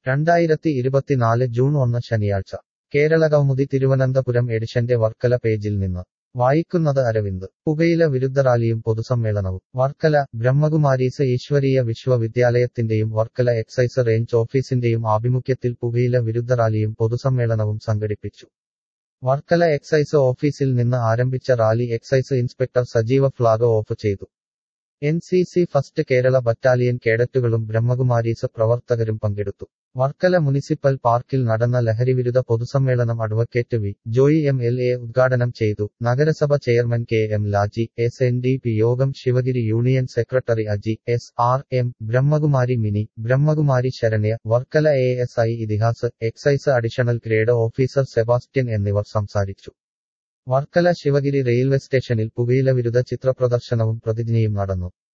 രണ്ടായിരത്തി ഇരുപത്തിനാല് ജൂൺ ഒന്ന് ശനിയാഴ്ച കേരളകൗമുദി തിരുവനന്തപുരം എഡിഷന്റെ വർക്കല പേജിൽ നിന്ന് വായിക്കുന്നത് അരവിന്ദ് പുകയില വിരുദ്ധ റാലിയും പൊതുസമ്മേളനവും വർക്കല ബ്രഹ്മകുമാരീസ് ഈശ്വരീയ വിശ്വവിദ്യാലയത്തിന്റെയും വർക്കല എക്സൈസ് റേഞ്ച് ഓഫീസിന്റെയും ആഭിമുഖ്യത്തിൽ പുകയില വിരുദ്ധ റാലിയും പൊതുസമ്മേളനവും സംഘടിപ്പിച്ചു വർക്കല എക്സൈസ് ഓഫീസിൽ നിന്ന് ആരംഭിച്ച rally excise inspector Sajeev flag off ചെയ്തു N C C first Kerala battalion കേഡറ്റുകളും ബ്രഹ്മകുമാരീസ് പ്രവർത്തകരും പങ്കെടുത്തു വർക്കല മുനിസിപ്പൽ പാർക്കിൽ നടന്ന ലഹരിവിരുദ്ധ പൊതുസമ്മേളനം advocate V Joy M L A ഉദ്ഘാടനം ചെയ്തു നഗരസഭ chairman K M Laji S N D P യോഗം Sivagiri union secretary Aji S R M Brahmakumari Mini Brahmakumari Saranya Varkala A S I Ithihas excise additional grade officer Sebastian എന്നിവർ സംസാരിച്ചു വർക്കല ശിവഗിരി റെയിൽവേ സ്റ്റേഷനിൽ പുകയില വിരുദ്ധ ചിത്രപ്രദർശനവും പ്രതിജ്ഞയും നടന്നു